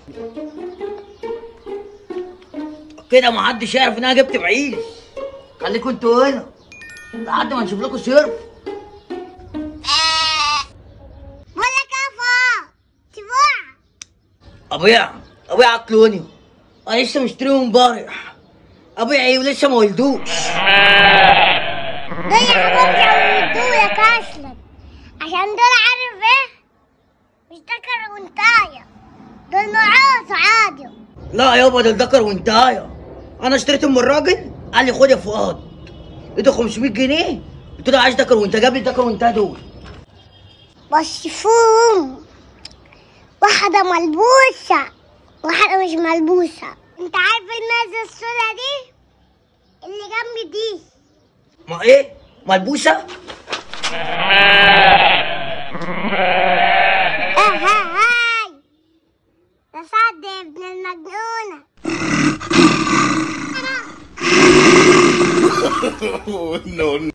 كده محدش يعرف ان انا جبت بعيش خليكوا انتوا هنا لحد ما نشوف لكم سيرف بقول لك يا فا تبوع ابويا ابويا عقلوني انا لسه مشتريهم امبارح ابويا ايه ولسه ما ولدوش دول يا حبيبي يودولك اصلا عشان دول عارف ايه مش ذكر وانتايه دول نوعات عادي لا يابا ده الذكر وانتايا انا اشتريتهم من الراجل قال لي خد يا فؤاد ادوا 500 جنيه قلت له عايز ذكر وانت جاب لي الذكر وانتايا دول بس فوم واحدة ملبوسة واحدة مش ملبوسة انت عارف المازة السودا دي اللي جنبي دي ما ايه ملبوسه اه ها هاي ده سعد يا ابن المجنونة Oh, no, no.